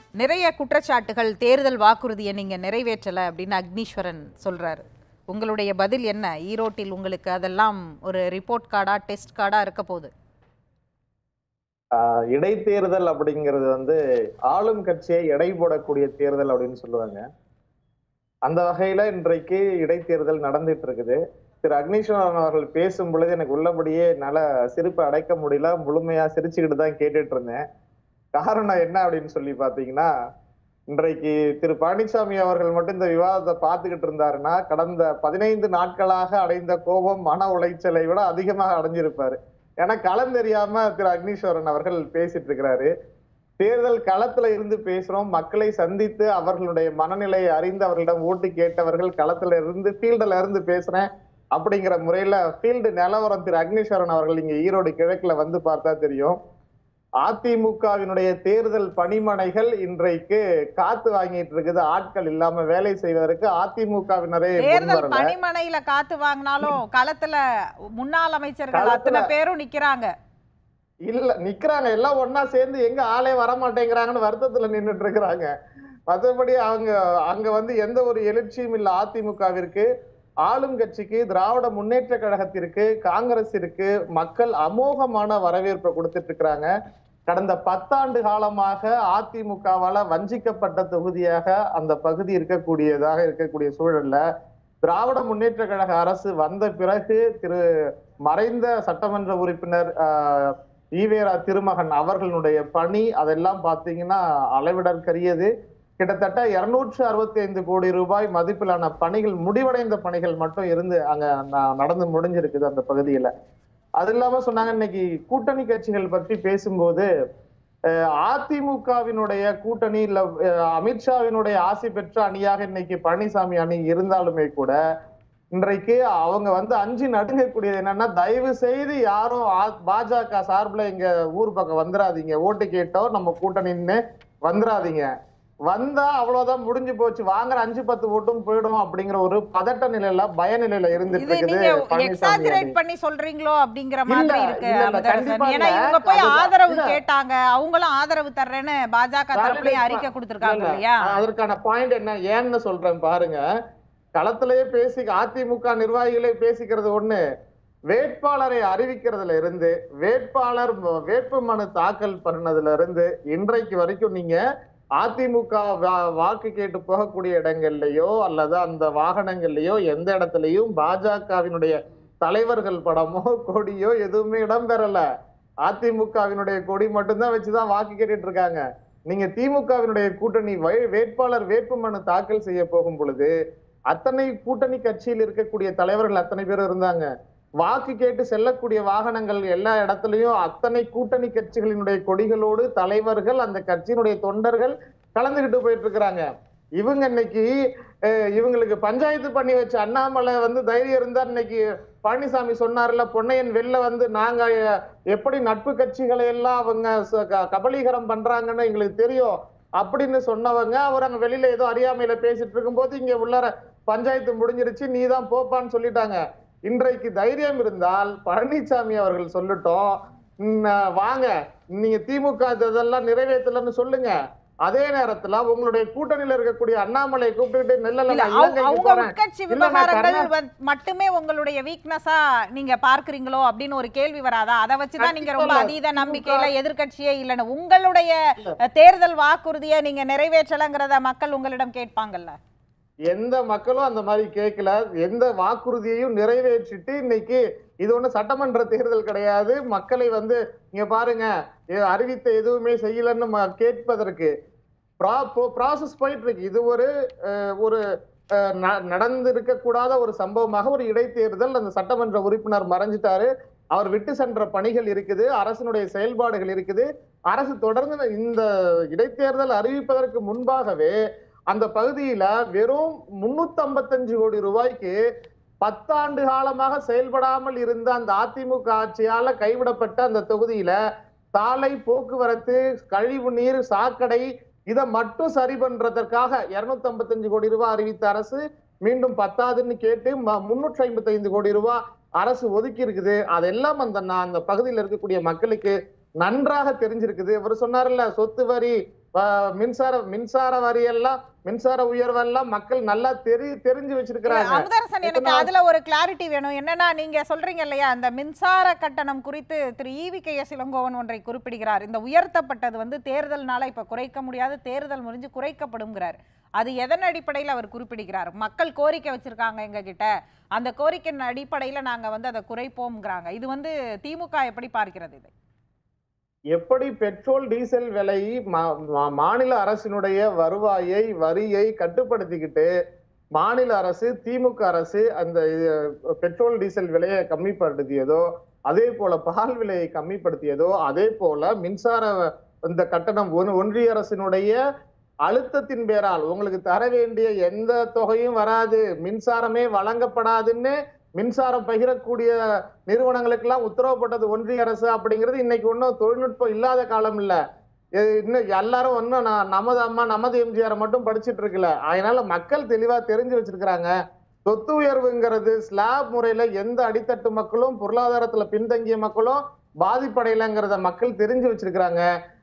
நிறைய குற்றச்சாட்டுகள் தேர்தல் வாக்குறுதியை நீங்க நிறைவேற்றல அப்படின்னு அக்னீஸ்வரன் சொல்றாரு உங்களுடைய பதில் என்ன ஈரோட்டில் உங்களுக்கு அதெல்லாம் ஒரு ரிப்போர்ட் கார்டா டெஸ்ட் கார்டா இருக்க போகுது ஆஹ் இடைத்தேர்தல் அப்படிங்கிறது வந்து ஆளும் கட்சியை எடை போடக்கூடிய தேர்தல் அப்படின்னு சொல்லுவாங்க அந்த வகையில இன்றைக்கு இடைத்தேர்தல் நடந்துட்டு இருக்குது திரு அக்னீஸ்வரன் அவர்கள் பேசும் பொழுது எனக்கு உள்ளபடியே என்னால சிரிப்பை அடைக்க முடியல முழுமையா சிரிச்சுக்கிட்டு தான் கேட்டுட்டு இருந்தேன் காரணம் என்ன அப்படின்னு சொல்லி பாத்தீங்கன்னா இன்றைக்கு திரு பழனிசாமி அவர்கள் மட்டும் இந்த விவாதத்தை பார்த்துக்கிட்டு இருந்தாருன்னா கடந்த பதினைந்து நாட்களாக அடைந்த கோபம் மன உளைச்சலை விட அதிகமாக அடைஞ்சிருப்பாரு ஏன்னா களம் தெரியாம திரு அக்னீஸ்வரன் அவர்கள் பேசிட்டு இருக்கிறாரு தேர்தல் களத்துல இருந்து பேசுறோம் மக்களை சந்தித்து அவர்களுடைய மனநிலையை அறிந்து அவர்களிடம் ஓட்டு கேட்டவர்கள் களத்துல இருந்து ஃபீல்டுல இருந்து பேசுறேன் அப்படிங்கிற முறையில ஃபீல்டு நிலவரம் திரு அக்னீஸ்வரன் அவர்கள் இங்க ஈரோடு கிழக்குல வந்து பார்த்தா தெரியும் அதிமுகவினுடைய தேர்தல் பணிமனைகள் இன்றைக்கு காத்து வாங்கிட்டு இருக்குது ஆட்கள் இல்லாம வேலை செய்வதற்கு அதிமுகவினரே தேர்தல் முன்வரல பணிமனையில காத்து வாங்கினாலும் களத்துல முன்னாள் அமைச்சர்கள் களத்துல- அத்தனை பேரும் நிக்கிறாங்க இல்ல நிக்கிறாங்க எல்லாம் ஒண்ணா சேர்ந்து எங்க ஆளே வர மாட்டேங்கிறாங்கன்னு வருத்தத்துல நின்னுட்டு இருக்கிறாங்க மற்றபடி அவங்க அங்க வந்து எந்த ஒரு எழுச்சியும் இல்ல அதிமுகவிற்கு ஆளும் கட்சிக்கு திராவிட முன்னேற்ற கழகத்திற்கு காங்கிரசிற்கு மக்கள் அமோகமான வரவேற்பை கொடுத்துட்டு இருக்கிறாங்க கடந்த பத்தாண்டு காலமாக அதிமுகவால வஞ்சிக்கப்பட்ட தொகுதியாக அந்த பகுதி இருக்கக்கூடியதாக இருக்கக்கூடிய சூழல்ல திராவிட முன்னேற்ற கழக அரசு வந்த பிறகு திரு மறைந்த சட்டமன்ற உறுப்பினர் ஆஹ், ஈவேரா திருமகன் அவர்களுடைய பணி அதெல்லாம் பாத்தீங்கன்னா அளவிடற்கரியது கிட்டத்தட்ட இருநூற்று அறுபத்தி ஐந்து கோடி ரூபாய் மதிப்பிலான பணிகள் முடிவடைந்த பணிகள் மட்டும் இருந்து அங்க ந- நடந்து முடிஞ்சிருக்குது அந்த பகுதியில அது இல்லாம சொன்னாங்க இன்னைக்கு கூட்டணி கட்சிகள் பற்றி பேசும்போது அஹ், அதிமுகவினுடைய கூட்டணி இல்ல அஹ், அமித்ஷாவினுடைய ஆசி பெற்ற அணியாக இன்னைக்கு பழனிசாமி அணி இருந்தாலுமே கூட இன்றைக்கு அவங்க வந்து அஞ்சு நடுங்கக்கூடியது என்னன்னா தயவு செய்து யாரும் ஆ- பாஜக சார்புல இங்க ஊர் பக்கம் வந்துடாதீங்க ஓட்டு கேட்டோம் நம்ம கூட்டணின்னு வந்துடாதீங்க வந்தா அவ்வளவுதான் முடிஞ்சு போச்சு வாங்குற அஞ்சு பத்து ஓட்டும் போயிடும் அப்படிங்கிற ஒரு பதட்ட நிலையில பய நிலையில இருந்துட்டு இது இருக்குது நீங்க பழனிசாமி எக்ஸாஜரேட் அணி. பண்ணி சொல்றீங்களோ அப்படிங்கிற மாதிரி இல்ல, இருக்கு இல்ல, இல்ல, அமுதரசன். கண்டிப்பா ஏன்னா இல்ல. இவங்க போய் அதுதான், ஆதரவு இல்ல. கேட்டாங்க அவங்களும் ஆதரவு தர்றேன்னு பாஜக தரப்புலயும் அறிக்கை கொடுத்திருக்காங்க இல்ல, இல்லையா அதற்கான பாயிண்ட் என்ன ஏன்னு சொல்றேன் பாருங்க களத்திலேயே பேசி அதிமுக நிர்வாகிகளே பேசிக்கிறது ஒண்ணு வேட்பாளரை அறிவிக்கிறதுல இருந்து வேட்பாளர் ம- வேட்பு மனு தாக்கல் பண்ணதுல இருந்து இன்றைக்கு வரைக்கும் நீங்க அதிமுக வா- வாக்கு கேட்டு போகக்கூடிய இடங்கள்லயோ அல்லது அந்த வாகனங்கள்லயோ எந்த இடத்துலயும் பாஜகவினுடைய தலைவர்கள் படமோ கொடியோ எதுவுமே இடம்பெறல அதிமுகவினுடைய கொடி மட்டும்தான் வச்சுதான் வாக்கு கேட்டுட்டு இருக்காங்க நீங்க திமுகவினுடைய கூட்டணி வை- வேட்பாளர் வேட்புமனு தாக்கல் செய்ய போகும் பொழுது அத்தனை கூட்டணி கட்சியில் இருக்கக்கூடிய தலைவர்கள் அத்தனை பேர் இருந்தாங்க வாக்கு கேட்டு செல்லக்கூடிய வாகனங்கள் எல்லா இடத்துலயும் அத்தனை கூட்டணி கட்சிகளினுடைய கொடிகளோடு தலைவர்கள் அந்த கட்சியினுடைய தொண்டர்கள் கலந்துகிட்டு போயிட்டு இருக்கிறாங்க இவங்க இன்னைக்கு அஹ், இவங்களுக்கு பஞ்சாயத்து பண்ணி வச்ச அண்ணாமலை வந்து தைரியம் இருந்தா இன்னைக்கு பழனிசாமி சொன்னார்ல பொன்னையன் வெளில வந்து நாங்க அஹ், எப்படி நட்பு கட்சிகளை எல்லாம் அவங்க ச- க- கபலீகரம் பண்றாங்கன்னு எங்களுக்கு தெரியும் அப்படின்னு சொன்னவங்க அவர் அங்க வெளியில ஏதோ அறியாமையில பேசிட்டு இருக்கும்போது இங்க உள்ளார பஞ்சாயத்து முடிஞ்சிருச்சு நீ தான் போப்பான்னு சொல்லிட்டாங்க இன்றைக்கு தைரியம் இருந்தால் பழனிசாமி அவர்கள் சொல்லட்டும் ம், வாங்க நீங்க திமுக இதெல்லாம் நிறைவேற்றலன்னு சொல்லுங்க அதே நேரத்துல உங்களுடைய கூட்டணியில இருக்கக்கூடிய அண்ணாமலை கூப்பிட்டுட்டு நெல்லல இல்ல நான் அவங்க- இலங்கைக்கு அவங்க போறேன் உட்கட்சி இல்ல, நான் விவகாரங்கள் கர்நா- வந்து மட்டுமே உங்களுடைய வீக்னஸா நீங்க பார்க்கறீங்களோ அப்படின்னு ஒரு கேள்வி வராதா அதை வச்சுதான் நீங்க ரொம்ப கண்டிப்பா அதீத இல்ல. நம்பிக்கையில எதிர்க்கட்சியே இல்லைன்னு உங்களுடைய அஹ், தேர்தல் வாக்குறுதியை நீங்க நிறைவேற்றலங்கிறத மக்கள் உங்களிடம் கேட்பாங்கல்ல எந்த மக்களும் அந்த மாதிரி கேட்கல எந்த வாக்குறுதியையும் நிறைவேற்றிட்டு இன்னைக்கு இது ஒண்ணு சட்டமன்ற தேர்தல் கிடையாது மக்களை வந்து இங்க பாருங்க எ- அறிவித்த எதுவுமே செய்யலன்னு ம- கேட்பதற்கு ப்ராசஸ் போயிட்டு இருக்கு இது ஒரு அஹ், ஒரு அஹ், ந- நடந்திருக்க கூடாத ஒரு சம்பவமாக ஒரு இடைத்தேர்தல் அந்த சட்டமன்ற உறுப்பினர் மறைஞ்சிட்டாரு அவர் விட்டு சென்ற பணிகள் இருக்குது அரசினுடைய செயல்பாடுகள் இருக்குது அரசு தொடர்ந்து இந்த இடைத்தேர்தல் அறிவிப்பதற்கு முன்பாகவே அந்த பகுதியில வெறும் 355 கோடி ரூபாய்க்கு பத்தாண்டு காலமாக செயல்படாமல் இருந்த அந்த அதிமுக ஆட்சியால கைவிடப்பட்ட அந்த தொகுதியில சாலை போக்குவரத்து கழிவு நீர் சாக்கடை இதை மட்டும் சரி பண்றதற்காக 255 கோடி ரூபாய் அறிவித்த அரசு மீண்டும் பத்தாதுன்னு கேட்டு முன்னூற்றி ஐம்பத்தி ஐந்து கோடி ரூபாய் அரசு ஒதுக்கி இருக்குது அதெல்லாம் அந்த நா- அந்த பகுதியில் இருக்கக்கூடிய மக்களுக்கு நன்றாக தெரிஞ்சிருக்குது அவர் சொன்னார்ல சொத்து வரி ப- மின்சார மின்சார வரியெல்லாம் மின்சார உயர்வெல்லாம் மக்கள் நல்லா தெரி தெரிஞ்சு வச்சிருக்கிறாங்க அமுதரசன் எனக்கு எத்தனை- அதுல ஒரு கிளாரிட்டி வேணும் என்னன்னா நீங்க சொல்றீங்க இல்லையா அந்த மின்சார கட்டணம் குறித்து திரு ஈவி கே எஸ் இளங்கோவன் ஒன்றை குறிப்பிடுகிறார் இந்த உயர்த்தப்பட்டது வந்து தேர்தல்னால இப்ப குறைக்க முடியாது தேர்தல் முடிஞ்சு குறைக்கப்படும்ங்கிறார் அது எதன் அடிப்படையில் அவர் குறிப்பிடுகிறார் மக்கள் கோரிக்கை வச்சிருக்காங்க எங்க கிட்ட அந்த கோரிக்கையின் அடிப்படையில நாங்க வந்து அதை குறைப்போம்ங்கிறாங்க இது வந்து திமுக எப்படி பார்க்கிறது இதை எப்படி பெட்ரோல் டீசல் விலை மா- மா- மாநில அரசினுடைய வருவாயை வரியை கட்டுப்படுத்திக்கிட்டு மாநில அரசு திமுக அரசு அந்த இது, பெட்ரோல் டீசல் விலையை கம்மிப்படுத்தியதோ அதே போல பால் விலையை கம்மிப்படுத்தியதோ அதே போல மின்சார இந்த கட்டணம் ஒன்- ஒன்றிய அரசினுடைய அழுத்தத்தின் பேரால் உங்களுக்கு தர வேண்டிய எந்த தொகையும் வராது மின்சாரமே வழங்கப்படாதுன்னு மின்சாரம் பகிரக்கூடிய நிறுவனங்களுக்கெல்லாம் உத்தரவு போட்டது ஒன்றிய அரசு அப்படிங்கிறது இன்னைக்கு ஒன்றும் தொழில்நுட்பம் இல்லாத காலம் இல்ல இது இன்னும் எல்லாரும் ஒன்றும் நான் நமது அம்மா நமது எம்ஜிஆர் மட்டும் படிச்சிட்டு இருக்கல அதனால மக்கள் தெளிவா தெரிஞ்சு வச்சிருக்கிறாங்க சொத்து உயர்வுங்கிறது ஸ்லாப் முறையில எந்த அடித்தட்டு மக்களும் பொருளாதாரத்துல பின்தங்கிய மக்களும் பாதிப்படையலைங்கிறத மக்கள் தெரிஞ்சு வச்சிருக்கிறாங்க